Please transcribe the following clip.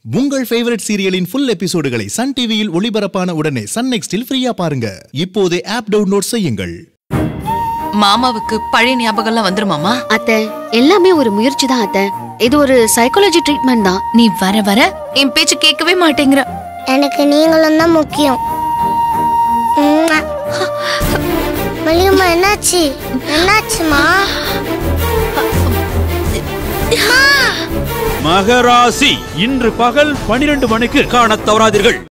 உங்கள் ஃபேவரட் சீரியலின் ஃபுல் எபிசோடுகளை சன் டிவியில் ஒளிபரப்பான உடனே சன் நெக்ஸ்டில் ஃப்ரீயா பாருங்க இப்போதே ஆப் டவுன்லோட் செய்யுங்கள் மாமாவுக்கு பழைய ஞாபகம்லாம் வந்துருமாமா அத்தை எல்லாமே ஒரு முயற்சி தான் அத்தை இது ஒரு சைக்காலஜி ட்ரீட்மெண்ட் தான் நீ வர வர என் பேச்சு கேட்கவே மாட்டேங்கிற எனக்கு நீங்களும் தான் முக்கியம் உம்மா. மல்லிகம்மா என்னாச்சு என்னாச்சுமா மகராசி இன்று பகல் பனிரெண்டு மணிக்கு காணத் தவறாதீர்கள்